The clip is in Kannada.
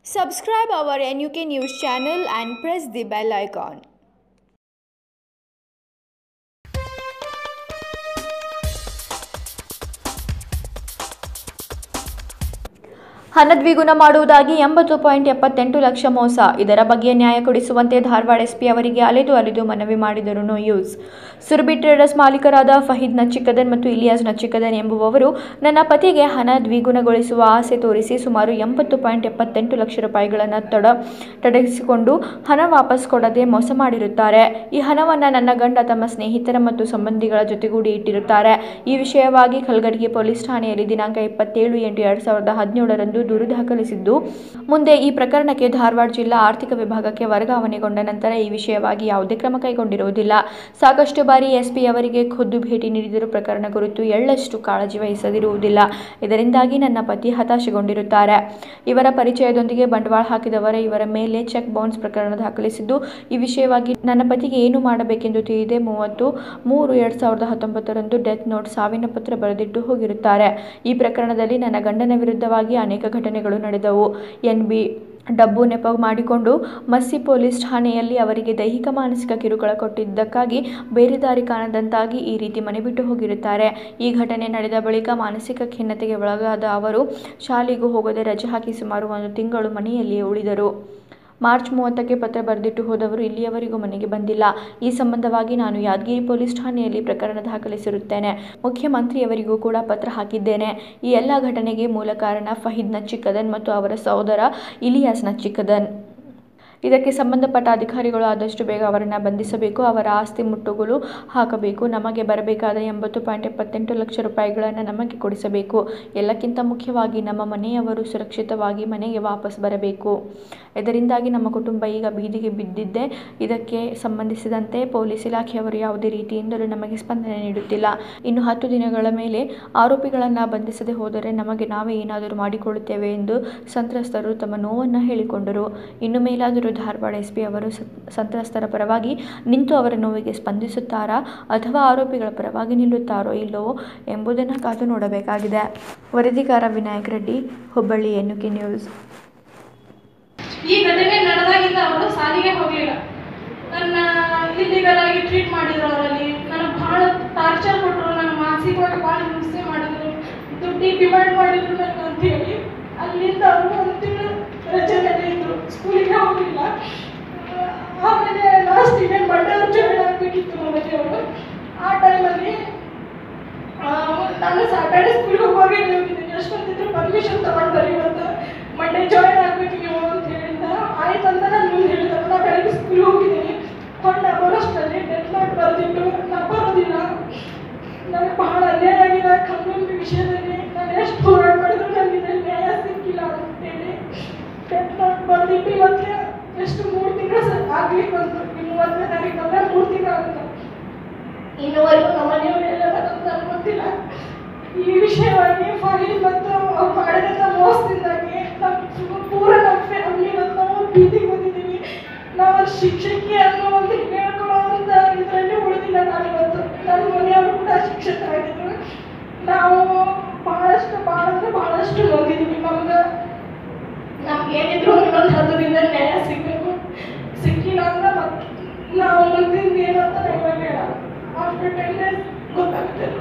Subscribe our NUK News channel and press the bell icon. ಹಣ ದ್ವಿಗುಣ ಮಾಡುವುದಾಗಿ ಎಂಬತ್ತು ಪಾಯಿಂಟ್ ಎಪ್ಪತ್ತೆಂಟು ಲಕ್ಷ ಮೋಸ ಇದರ ಬಗ್ಗೆ ನ್ಯಾಯ ಕೊಡಿಸುವಂತೆ ಧಾರವಾಡ ಎಸ್ಪಿ ಅವರಿಗೆ ಅಲೆದು ಅಲೆದು ಮನವಿ ಮಾಡಿದರು ನೋ ಯೂಸ್ ಸುರಭಿ ಟ್ರೇಡರ್ಸ್ ಮಾಲೀಕರಾದ ಫಹೀದ್ ನಚಿಕದನ್ ಮತ್ತು ಇಲಿಯಾಸ್ ನಚಿಕದನ್ ಎಂಬುವವರು ನನ್ನ ಪತಿಗೆ ಹಣ ದ್ವಿಗುಣಗೊಳಿಸುವ ಆಸೆ ತೋರಿಸಿ ಸುಮಾರು ಎಂಬತ್ತು ಪಾಯಿಂಟ್ ಎಪ್ಪತ್ತೆಂಟು ಲಕ್ಷ ರೂಪಾಯಿಗಳನ್ನು ತಡ ತಡಗಿಸಿಕೊಂಡು ಹಣ ವಾಪಸ್ ಕೊಡದೆ ಮೋಸ ಮಾಡಿರುತ್ತಾರೆ ಈ ಹಣವನ್ನು ನನ್ನ ಗಂಡ ತಮ್ಮ ಸ್ನೇಹಿತರ ಮತ್ತು ಸಂಬಂಧಿಗಳ ಜೊತೆಗೂಡಿ ಇಟ್ಟಿರುತ್ತಾರೆ ಈ ವಿಷಯವಾಗಿ ಕಲ್ಗಡಿಗೆ ಪೊಲೀಸ್ ಠಾಣೆಯಲ್ಲಿ ದಿನಾಂಕ ಇಪ್ಪತ್ತೇಳು ಎಂಟು ಎರಡು ಸಾವಿರದ ಹದಿನೇಳರಂದು ದೂರು ದಾಖಲಿಸಿದ್ದು ಮುಂದೆ ಈ ಪ್ರಕರಣಕ್ಕೆ ಧಾರವಾಡ ಜಿಲ್ಲಾ ಆರ್ಥಿಕ ವಿಭಾಗಕ್ಕೆ ವರ್ಗಾವಣೆಗೊಂಡ ನಂತರ ಈ ವಿಷಯವಾಗಿ ಯಾವುದೇ ಕ್ರಮ ಕೈಗೊಂಡಿರುವುದಿಲ್ಲ ಸಾಕಷ್ಟು ಬಾರಿ ಎಸ್ಪಿ ಅವರಿಗೆ ಖುದ್ದು ಭೇಟಿ ನೀಡಿದರೂ ಪ್ರಕರಣ ಕುರಿತು ಎಳ್ಳಷ್ಟು ಕಾಳಜಿ ವಹಿಸದಿರುವುದಿಲ್ಲ ಇದರಿಂದಾಗಿ ನನ್ನ ಪತಿ ಹತಾಶೆಗೊಂಡಿರುತ್ತಾರೆ ಇವರ ಪರಿಚಯದೊಂದಿಗೆ ಬಂಡವಾಳ ಹಾಕಿದವರ ಇವರ ಮೇಲೆ ಚೆಕ್ ಬೌನ್ಸ್ ಪ್ರಕರಣ ದಾಖಲಿಸಿದ್ದು ಈ ವಿಷಯವಾಗಿ ನನ್ನ ಪತಿಗೆ ಏನು ಮಾಡಬೇಕೆಂದು ತಿಳಿದೇ ಮೂವತ್ತು ಮೂರು ಎರಡು ಸಾವಿರದ ಹತ್ತೊಂಬತ್ತರಂದು ಡೆತ್ ನೋಟ್ ಸಾವಿನ ಪತ್ರ ಬರೆದಿಟ್ಟು ಹೋಗಿರುತ್ತಾರೆ ಈ ಪ್ರಕರಣದಲ್ಲಿ ನನ್ನ ಗಂಡನ ವಿರುದ್ಧವಾಗಿ ಅನೇಕ ಘಟನೆಗಳು ನಡೆದವು ಎನ್ ಬಿ ಡಬ್ಬು ನೆಪ ಮಾಡಿಕೊಂಡು ಮಸ್ಸಿ ಪೊಲೀಸ್ ಠಾಣೆಯಲ್ಲಿ ಅವರಿಗೆ ದೈಹಿಕ ಮಾನಸಿಕ ಕಿರುಕುಳ ಕೊಟ್ಟಿದ್ದಕ್ಕಾಗಿ ಬೇರೆ ದಾರಿ ಕಾಣದಂತಾಗಿ ಈ ರೀತಿ ಮನೆ ಬಿಟ್ಟು ಹೋಗಿರುತ್ತಾರೆ ಈ ಘಟನೆ ನಡೆದ ಬಳಿಕ ಮಾನಸಿಕ ಖಿನ್ನತೆಗೆ ಒಳಗಾದ ಅವರು ಶಾಲೆಗೂ ಹೋಗದೆ ರಜೆ ಹಾಕಿ ಸುಮಾರು ಒಂದು ತಿಂಗಳು ಮನೆಯಲ್ಲಿಯೇ ಉಳಿದರು ಮಾರ್ಚ್ ಮೂವತ್ತಕ್ಕೆ ಪತ್ರ ಬರೆದಿಟ್ಟು ಹೋದವರು ಇಲ್ಲಿಯವರೆಗೂ ಮನೆಗೆ ಬಂದಿಲ್ಲ ಈ ಸಂಬಂಧವಾಗಿ ನಾನು ಯಾದಗಿರಿ ಪೊಲೀಸ್ ಠಾಣೆಯಲ್ಲಿ ಪ್ರಕರಣ ದಾಖಲಿಸಿರುತ್ತೇನೆ ಮುಖ್ಯಮಂತ್ರಿಯವರಿಗೂ ಕೂಡ ಪತ್ರ ಹಾಕಿದ್ದೇನೆ ಈ ಎಲ್ಲ ಘಟನೆಗೆ ಮೂಲ ಕಾರಣ ಫಹೀದ್ ನಚ್ಚಿಕದನ್ ಮತ್ತು ಅವರ ಸಹೋದರ ಇಲಿಯಾಸ್ ನಚ್ಚಿಕದನ್ ಇದಕ್ಕೆ ಸಂಬಂಧಪಟ್ಟ ಅಧಿಕಾರಿಗಳು ಆದಷ್ಟು ಬೇಗ ಅವರನ್ನು ಬಂಧಿಸಬೇಕು ಅವರ ಆಸ್ತಿ ಮುಟ್ಟುಗೋಲು ಹಾಕಬೇಕು ನಮಗೆ ಬರಬೇಕಾದ ಎಂಬತ್ತು ಪಾಯಿಂಟ್ ಎಪ್ಪತ್ತೆಂಟು ಲಕ್ಷ ರೂಪಾಯಿಗಳನ್ನು ನಮಗೆ ಕೊಡಿಸಬೇಕು ಎಲ್ಲಕ್ಕಿಂತ ಮುಖ್ಯವಾಗಿ ನಮ್ಮ ಮನೆಯವರು ಸುರಕ್ಷಿತವಾಗಿ ಮನೆಗೆ ವಾಪಸ್ ಬರಬೇಕು ಇದರಿಂದಾಗಿ ನಮ್ಮ ಕುಟುಂಬ ಈಗ ಬೀದಿಗೆ ಬಿದ್ದಿದ್ದೆ ಇದಕ್ಕೆ ಸಂಬಂಧಿಸಿದಂತೆ ಪೊಲೀಸ್ ಇಲಾಖೆಯವರು ಯಾವುದೇ ರೀತಿಯಿಂದಲೂ ನಮಗೆ ಸ್ಪಂದನೆ ನೀಡುತ್ತಿಲ್ಲ ಇನ್ನು ಹತ್ತು ದಿನಗಳ ಮೇಲೆ ಆರೋಪಿಗಳನ್ನು ಬಂಧಿಸದೆ ಹೋದರೆ ನಮಗೆ ನಾವೇ ಏನಾದರೂ ಮಾಡಿಕೊಳ್ಳುತ್ತೇವೆ ಎಂದು ಸಂತ್ರಸ್ತರು ತಮ್ಮ ನೋವನ್ನು ಹೇಳಿಕೊಂಡರು ಇನ್ನು ಮೇಲಾದರೂ ಧಾರವಾಡ ಎಸ್ ಪಿ ಅವರು ಸಂತ್ರಸ್ತರ ಪರವಾಗಿ ನಿಂತು ಅವರ ನೋವಿಗೆ ಸ್ಪಂದಿಸುತ್ತಾರಾ ಅಥವಾ ಆರೋಪಿಗಳ ಪರವಾಗಿ ನಿಲ್ಲುತ್ತಾರೋ ಇಲ್ಲವೋ ಎಂಬುದನ್ನು ಕಾದು ನೋಡಬೇಕಾಗಿದೆ ವರದಿಗಾರ ವಿನಾಯಕ್ ರೆಡ್ಡಿ ಹುಬ್ಬಳ್ಳಿ ಎನ್ನುಕೆ ನ್ಯೂಸ್ ಈ ಘಟನೆ ನಡೆದಾಗಿಂದ ಅವರು ಸಾಲಿಗೆ ಹೋಗಲಿಲ್ಲ ನನ್ನ ಇಲ್ಲಿಗಲ್ ಆಗಿ ಟ್ರೀಟ್ ಮಾಡಿದ್ರು ಅವರಲ್ಲಿ ನನಗೆ ಭಾಳ ಟಾರ್ಚರ್ ಕೊಟ್ಟರು ನನ್ನ ಮಾನಸಿಕವಾಗಿ ಭಾಳ ಹಿಂಸೆ ಮಾಡಿದ್ರು ದುಡ್ಡಿ ಡಿಮ್ಯಾಂಡ್ ಮಾಡಿದ್ರು ನನಗೆ ಅಂತ ಹೇಳಿ ಅಲ್ಲಿಂದ ಅವರು ಒಂದು ತಿಂಗಳು ರಜೆ ಮೇಲೆ ಇದ್ರು ಸ್ಕೂಲಿಗೆ ಹೋಗಲಿಲ್ಲ ಆಮೇಲೆ ಲಾಸ್ಟ್ ಇವೇನ್ ಮಂಡ್ಯ ಜಾಯಿನ್ ಆಗಬೇಕಿತ್ತು ನಮಗೆ ಅವರು ಆ ಟೈಮಲ್ಲಿ ನಾನು ಸ್ಯಾಟರ್ಡೆ ಸ್ಕೂಲ್ಗೆ ಹೋಗುವಾಗ ಇಲ್ಲಿ ಹೋಗಿದ್ದೀನಿ ಎಷ್ಟೊಂದಿದ್ರು ಪರ್ಮಿಷನ್ ತಗೊಂಡು ಬರೀ ಇವತ್ತು ಮಂಡೇ ಜಾಯಿನ್ ಆಗ್ಬೇಕು ನೀವು ಅಂತ ಹೇಳಿದ ಆಯ್ತು ಅಂತ ನಾನು ಮುಂದೆ ಹೇಳಿದ್ರು ನಾ ಬೆಳಗ್ಗೆ ಸ್ಕೂಲ್ ಹೋಗಿದ್ದೀನಿ ಹೊಂಡ ಬರೋಷ್ಟರಲ್ಲಿ ಡೆತ್ ನೋಟ್ ಬರೆದಿಟ್ಟು ನಾ ಬರೋದಿಲ್ಲ ನನಗೆ ಬಹಳ ಅನ್ಯಾಯ ಆಗಿದೆ ಕಾನೂನು ವಿಷಯದಲ್ಲಿ ನಾನು ಎಷ್ಟು ಹೋರಾಟ ಮಾಡಿದ್ರು ನನಗೆ ಇದ್ರಲ್ಲಿ ನ್ಯಾಯ ಸಿಕ್ಕಿಲ್ಲ ಅಂತೇಳಿ ಡೆತ್ ನೋಟ್ ಬರೆದಿಟ್ಟು ಇವತ್ತಿಗೆ ಎಷ್ಟು ಮೂರು ತಿಂಗಳು ಆಗ್ಲಿಕ್ಕೆ ಬಂತು ಈ ಮೂವತ್ತನೇ ತಾರೀಕು ಅಂದರೆ ಮೂರು ತಿಂಗಳು ಆಗುತ್ತೆ ಇನ್ನುವರೆಗೂ ನಮ್ಮ ಮನೆಯವರು ಎಲ್ಲ ಅಂತ ನನಗೆ ಗೊತ್ತಿಲ್ಲ ಈ ವಿಷಯವಾಗಿ ಫಹೀದ್ ಮತ್ತು ಅವ್ರು ಮಾಡಿದಂಥ ಮೋಸದಿಂದಾಗಿ ನಮ್ಮ ಪೂರ ನಮ್ಮ ಫ್ಯಾಮಿಲಿ ಮತ್ತು ನಾವು ಬೀದಿಗೆ ಬಂದಿದ್ದೀವಿ ನಾವು ಶಿಕ್ಷಕಿ ಅನ್ನೋ ಒಂದು ಹೇಳ್ಕೊಳ್ಳೋಂಥ ಇದರಲ್ಲಿ ಉಳಿದಿಲ್ಲ ನಾನು ಇವತ್ತು ನನ್ನ ಮನೆಯವರು ಕೂಡ ಶಿಕ್ಷಕರಾಗಿದ್ದರು ನಾವು ಬಹಳಷ್ಟು ಭಾಳ ಅಂದರೆ ಬಹಳಷ್ಟು ನೊಂದಿದ್ದೀವಿ ನಮ್ಗೆ ನಮ್ಗೆ ಏನಿದ್ರು ಇನ್ನೊಂದು ಹತ್ತರಿಂದ ನ್ಯಾಯ ಸಿಗಬೇಕು ಸಿಕ್ಕಿಲ್ಲ ಅಂದ್ರೆ ಮತ್ತೆ ನಾವು ಮುಂದಿನ ಏನು ಅಂತ ಇವಾಗ ಹೇಳಲ್ಲ ಆಫ್ಟರ್ ಟೆನ್ ಡೇಸ್ ಗೊತ್ತಾಗುತ್ತೆ